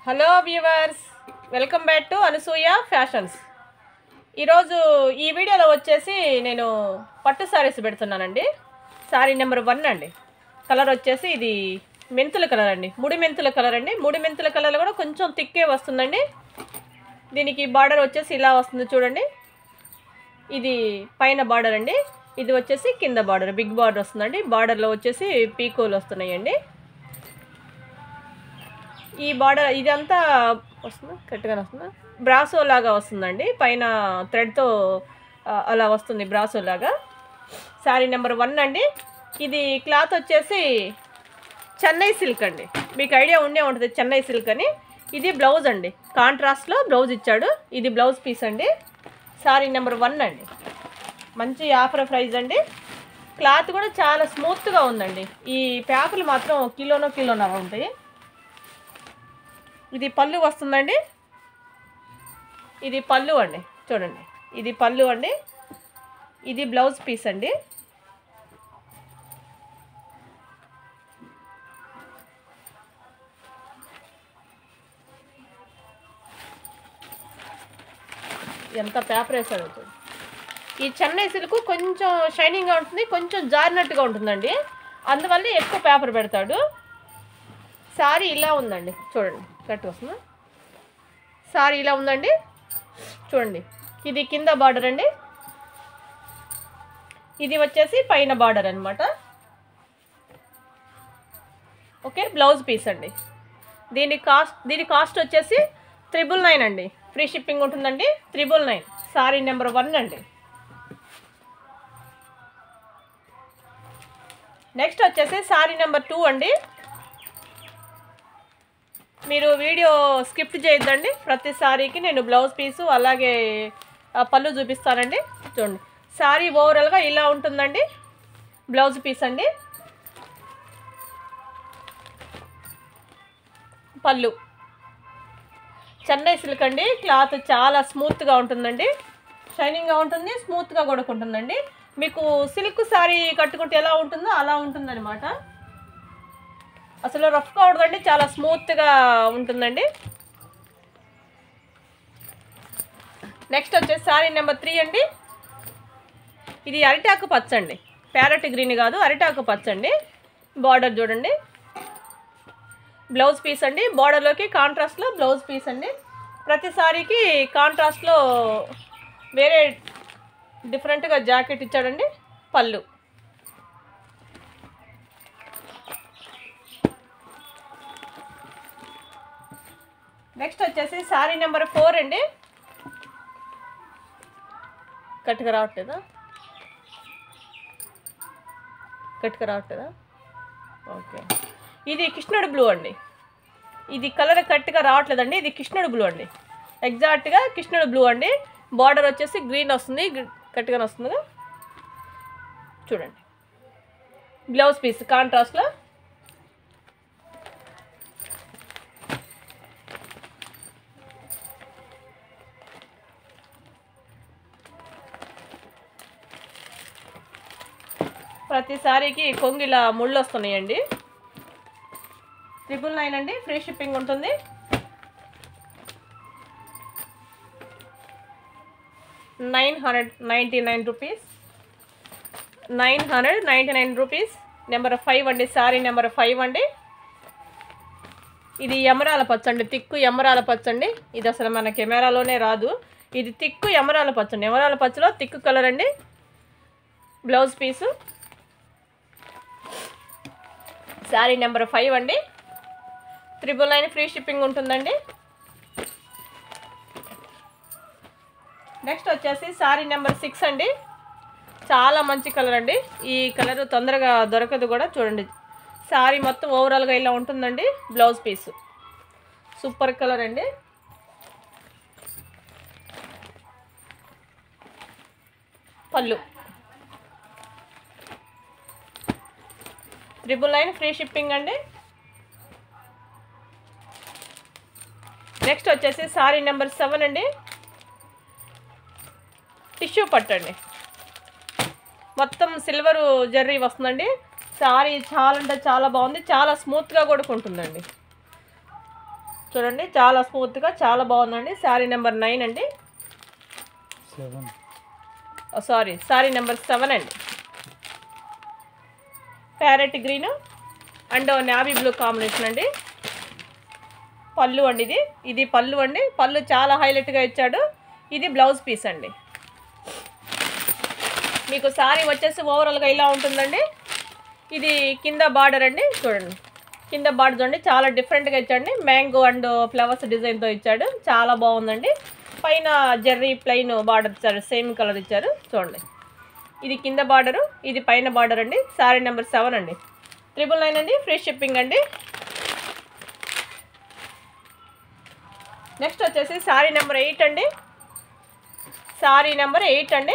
Hello viewers welcome back to Anasuya fashions ఈరోజు ఈ వీడియోలో వచ్చేసి నేను పట్టు శారీస్ పెడుతున్నానండి శారీ నెంబర్ వన్ అండి కలర్ వచ్చేసి ఇది మెంతుల కలర్ అండి ముడి మెంతుల కలర్ అండి ముడి మెంతుల కలర్ కూడా కొంచెం తిక్కే వస్తుందండి దీనికి బార్డర్ వచ్చేసి ఇలా వస్తుంది చూడండి ఇది పైన బార్డర్ అండి ఇది వచ్చేసి కింద బార్డర్ బిగ్ బార్డర్ వస్తుందండి బార్డర్లో వచ్చేసి పీకోలు వస్తున్నాయండి ఈ బార్డర్ ఇదంతా వస్తుందా కరెక్ట్గానే వస్తుందా బ్రాసో లాగా వస్తుందండి పైన థ్రెడ్తో అలా వస్తుంది బ్రాసో లాగా శారీ నెంబర్ వన్ అండి ఇది క్లాత్ వచ్చేసి చెన్నై సిల్క్ అండి మీకు ఐడియా ఉండే ఉంటుంది చెన్నై సిల్క్ అని ఇది బ్లౌజ్ అండి కాంట్రాస్ట్లో బ్లౌజ్ ఇచ్చాడు ఇది బ్లౌజ్ పీస్ అండి శారీ నెంబర్ వన్ అండి మంచి ఆఫర్ ప్రైస్ అండి క్లాత్ కూడా చాలా స్మూత్గా ఉందండి ఈ పేపర్లు మాత్రం కిలోనో కిలోనో ఉంటాయి ఇది పళ్ళు వస్తుందండి ఇది పళ్ళు అండి చూడండి ఇది పళ్ళు అండి ఇది బ్లౌజ్ పీస్ అండి ఎంత పేపర్ వేసాడు చూడు. ఈ చెన్నై సిల్క్ కొంచెం షైనింగ్గా ఉంటుంది కొంచెం జారినట్టుగా ఉంటుందండి అందువల్ల ఎక్కువ పేపర్ పెడతాడు సారీ ఇలా ఉందండి చూడండి కరెక్ట్ వస్తుందా సారీ ఇలా ఉందండి చూడండి ఇది కింద బార్డర్ అండి ఇది వచ్చేసి పైన బార్డర్ అనమాట ఓకే బ్లౌజ్ పీస్ అండి దీని కాస్ట్ దీని కాస్ట్ వచ్చేసి త్రిబుల్ నైన్ అండి ఫ్రీ షిప్పింగ్ ఉంటుందండి triple nine sari number one అండి నెక్స్ట్ వచ్చేసి సారీ నెంబర్ టూ అండి మీరు వీడియో స్కిప్ చేయొద్దండి ప్రతి సారీకి నేను బ్లౌజ్ పీసు అలాగే ఆ, పళ్ళు చూపిస్తానండి చూడండి సారీ ఓవరాల్గా ఇలా ఉంటుందండి బ్లౌజ్ పీస్ అండి పళ్ళు చెన్నై సిల్క్ అండి క్లాత్ చాలా స్మూత్గా ఉంటుందండి షైనింగ్గా ఉంటుంది స్మూత్గా కూడా ఉంటుందండి మీకు సిల్క్ శారీ కట్టుకుంటే ఎలా ఉంటుందో అలా ఉంటుందన్నమాట అసలు రఫ్గా ఉండదండి చాలా స్మూత్గా ఉంటుందండి నెక్స్ట్ వచ్చేసి శారీ నెంబర్ త్రీ అండి ఇది అరిటాకు పచ్చ అండి ప్యారెట్ గ్రీన్ కాదు అరిటాకు పచ్చ అండి బార్డర్ చూడండి బ్లౌజ్ పీస్ అండి బార్డర్లోకి కాంట్రాస్ట్లో బ్లౌజ్ పీస్ అండి ప్రతి సారీకి కాంట్రాస్ట్లో వేరే డిఫరెంట్గా జాకెట్ ఇచ్చాడండి పళ్ళు నెక్స్ట్ వచ్చేసి శారీ నెంబర్ ఫోర్ అండి కట్టుకు రావట్లేదా కట్టుకు రావట్లేదా ఓకే ఇది కృష్ణుడు బ్లూ అండి ఇది కలర్ కరెక్ట్గా రావట్లేదండి ఇది కృష్ణుడు బ్లూ అండి ఎగ్జాక్ట్గా కృష్ణుడు బ్లూ అండి బార్డర్ వచ్చేసి గ్రీన్ వస్తుంది కరెక్ట్గానే వస్తుంది చూడండి బ్లౌజ్ పీస్ కాంట్రాస్ట్లో ప్రతి సారీకి కొంగు ఇలా ముళ్ళు వస్తున్నాయండి ట్రిపుల్ నైన్ అండి ఫ్రీ షిప్పింగ్ ఉంటుంది nine hundred ninety nine rupees nine hundred ninety nine rupees number five అండి సారీ నెంబర్ ఫైవ్ అండి ఇది ఎమరాల పచ్చండి తిక్కు ఎమరాల పచ్చండి ఇది అసలు మన కెమెరాలోనే రాదు ఇది తిక్కు ఎమరాల పచ్చండి ఎమరాల పచ్చలో తిక్కు కలర్ అండి blouse piece sari number five అండి త్రిబుల్ నైన్ ఫ్రీ షిప్పింగ్ ఉంటుందండి నెక్స్ట్ వచ్చేసి శారీ నెంబర్ సిక్స్ అండి చాలా మంచి కలర్ అండి ఈ కలర్ తొందరగా దొరకదు కూడా చూడండి శారీ మొత్తం ఓవరాల్గా ఇలా ఉంటుందండి బ్లౌజ్ పీస్ సూపర్ కలర్ అండి పళ్ళు ట్రిపుల్ నైన్ ఫ్రీ షిప్పింగ్ అండి నెక్స్ట్ వచ్చేసి సారీ నెంబర్ సెవెన్ అండి టిష్యూ పట్టండి మొత్తం సిల్వర్ జర్రీ వస్తుందండి సారీ చాలా అంటే చాలా బాగుంది చాలా స్మూత్గా కూడా ఉంటుందండి చూడండి చాలా స్మూత్గా చాలా బాగుందండి శారీ నెంబర్ నైన్ అండి seven sorry sari number seven అండి parrot green and navy blue combination అండి పళ్ళు అండి ఇది ఇది పళ్ళు అండి పళ్ళు చాలా హైలైట్గా ఇచ్చాడు ఇది బ్లౌజ్ పీస్ అండి మీకు శారీ వచ్చేసి ఓవరాల్గా ఇలా ఉంటుందండి ఇది కింద బార్డర్ అండి చూడండి కింద బార్డర్ చూడండి చాలా డిఫరెంట్గా ఇచ్చాడండి మ్యాంగో అండ్ ఫ్లవర్స్ డిజైన్తో ఇచ్చాడు చాలా బాగుందండి పైన జెర్రీ ప్లెయిన్ బార్డర్ ఇచ్చారు సేమ్ కలర్ ఇచ్చారు చూడండి ఇది కింద బార్డరు ఇది పైన బార్డర్ అండి శారీ నెంబర్ సెవెన్ అండి త్రిబుల్ నైన్ అండి ఫ్రీ షిప్పింగ్ అండి నెక్స్ట్ వచ్చేసి శారీ నెంబర్ ఎయిట్ అండి శారీ నెంబర్ ఎయిట్ అండి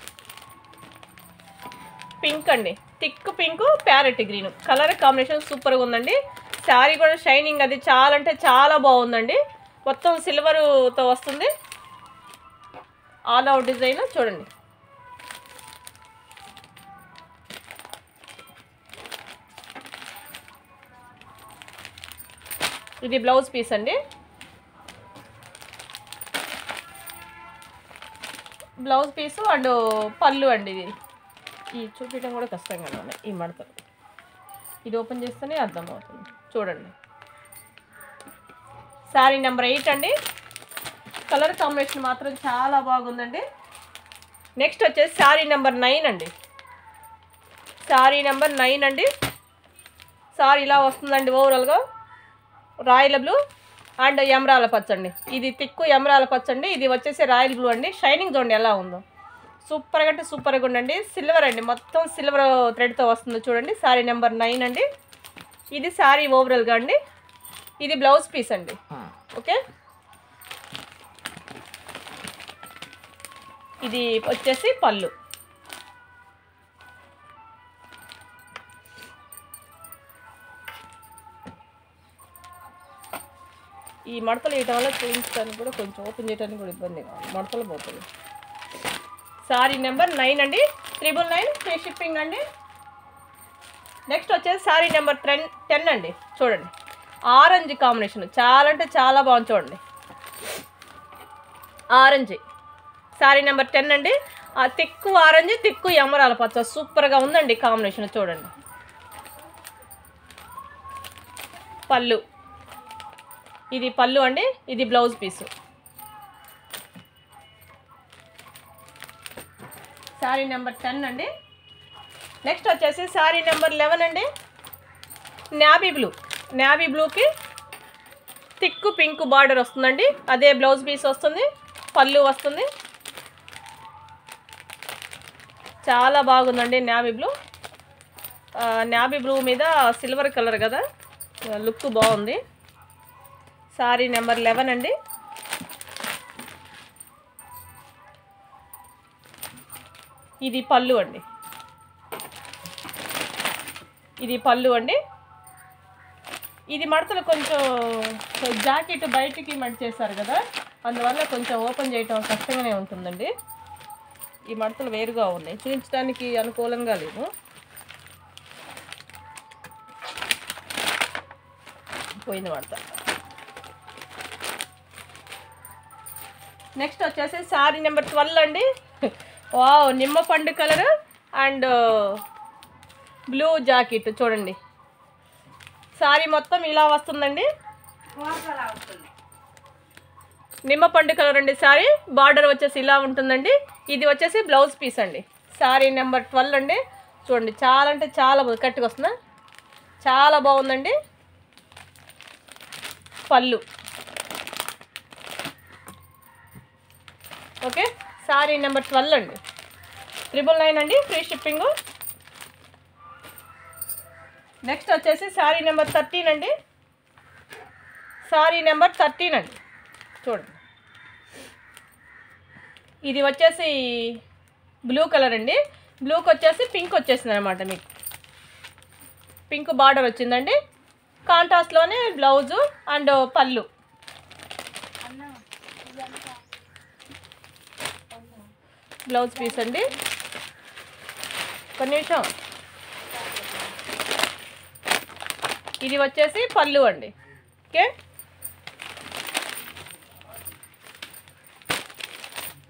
పింక్ అండి thick pink parrot green colour combination సూపర్గా ఉందండి శారీ కూడా షైనింగ్ అది చాలా అంటే చాలా బాగుందండి మొత్తం సిల్వర్తో వస్తుంది ఆల్ అవుట్ డిజైన్ చూడండి ఇది బ్లౌజ్ పీస్ అండి బ్లౌజ్ పీసు అండ్ పళ్ళు అండి ఇది ఈ చూపించడం కూడా కష్టంగా ఉన్నాయి ఈ మడతలు ఇది ఓపెన్ చేస్తేనే అర్థమవుతుంది చూడండి శారీ నెంబర్ ఎయిట్ అండి కలర్ కాంబినేషన్ మాత్రం చాలా బాగుందండి నెక్స్ట్ వచ్చేసి శారీ నెంబర్ నైన్ అండి శారీ నెంబర్ నైన్ అండి శారీ ఇలా వస్తుందండి ఓవరాల్గా రాయల బ్లూ అండ్ ఎమరాల పచ్చండి ఇది తిక్కు ఎమరాల పచ్చండి ఇది వచ్చేసి రాయల్ బ్లూ అండి షైనింగ్ చూడండి ఎలా ఉందో సూపర్గా అంటే సూపర్గా ఉండండి సిల్వర్ అండి మొత్తం సిల్వర్ థ్రెడ్తో వస్తుంది చూడండి శారీ నెంబర్ నైన్ అండి ఇది శారీ ఓవరాల్గా అండి ఇది బ్లౌజ్ పీస్ అండి ఓకే ఇది వచ్చేసి పళ్ళు ఈ మడతలు వేయటం వల్ల చూపించడానికి కూడా కొంచెం ఓపెన్ చేయడానికి కూడా ఇబ్బందిగా ఉంది మడతలు పోతుంది సారీ నెంబర్ నైన్ అండి త్రిబుల్ నైన్ ఫ్రీ షిప్పింగ్ అండి నెక్స్ట్ వచ్చేసి సారీ నెంబర్ టెన్ టెన్ అండి చూడండి ఆరెంజ్ కాంబినేషన్ చాలా అంటే చాలా బాగుంది చూడండి ఆరెంజ్ సారీ నెంబర్ టెన్ అండి ఆ తిక్కు ఆరెంజ్ తిక్కు ఎమరాల పచ్చ సూపర్గా ఉందండి కాంబినేషన్ చూడండి పళ్ళు ఇది పళ్ళు అండి ఇది blouse piece sari number ten అండి నెక్స్ట్ వచ్చేసి శారీ నెంబర్ లెవెన్ అండి నావీ బ్లూ నావీ బ్లూకి థిక్ పింక్ బార్డర్ వస్తుందండి అదే బ్లౌజ్ పీస్ వస్తుంది పళ్ళు వస్తుంది చాలా బాగుందండి నావీ బ్లూ నావీ బ్లూ మీద సిల్వర్ కలర్ కదా లుక్ బాగుంది సారీ నెంబర్ లెవెన్ అండి ఇది పళ్ళు అండి ఇది పళ్ళు అండి ఇది మడతలు కొంచెం జాకెట్ బయటికి మడి చేశారు కదా అందువల్ల కొంచెం ఓపెన్ చేయటం కష్టంగానే ఉంటుందండి ఈ మడతలు వేరుగా ఉన్నాయి చూపించడానికి అనుకూలంగా లేవు పోయింది మడత నెక్స్ట్ వచ్చేసి శారీ నెంబర్ ట్వెల్వ్ అండి వావ్ నిమ్మ పండు కలర్ అండ్ బ్లూ జాకెట్ చూడండి శారీ మొత్తం ఇలా వస్తుందండి నిమ్మ పండు కలర్ అండి శారీ బార్డర్ వచ్చేసి ఇలా ఉంటుందండి ఇది వచ్చేసి బ్లౌజ్ పీస్ అండి శారీ నెంబర్ ట్వెల్వ్ అండి చూడండి చాలా అంటే చాలా బాగుంది కట్టుకు వస్తుందా చాలా బాగుందండి పళ్ళు ఓకే శారీ నెంబర్ ట్వెల్వ్ అండి త్రిబుల్ నైన్ అండి ఫ్రీ షిప్పింగ్ నెక్స్ట్ వచ్చేసి శారీ నెంబర్ థర్టీన్ అండి శారీ నెంబర్ థర్టీన్ అండి చూడండి ఇది వచ్చేసి బ్లూ కలర్ అండి బ్లూకి వచ్చేసి పింక్ వచ్చేసింది అనమాట మీకు పింక్ బార్డర్ వచ్చిందండి కాంట్రాస్ట్లోనే బ్లౌజు అండ్ పళ్ళు బ్లౌజ్ పీస్ అండి ఒక నిమిషం ఇది వచ్చేసి పళ్ళు అండి ఓకే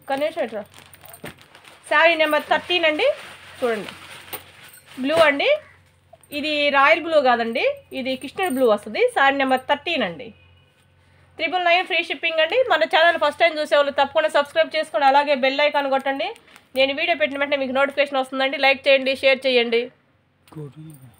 కనీసం ఎట్లా శారీ నెంబర్ థర్టీన్ అండి చూడండి బ్లూ అండి ఇది రాయల్ బ్లూ కాదండి ఇది కృష్ణుడి బ్లూ వస్తుంది శారీ నెంబర్ థర్టీన్ అండి త్రిబుల్ నైన్ ఫ్రీ షిప్పింగ్ అండి మన ఛానల్ ఫస్ట్ టైం చూసేవాళ్ళు తప్పకుండా సబ్స్క్రైబ్ చేసుకొని అలాగే బెల్ ఐకాన్ కొట్టండి నేను వీడియో పెట్టిన వెంటనే మీకు నోటిఫికేషన్ వస్తుందండి లైక్ చేయండి షేర్ చేయండి కోటి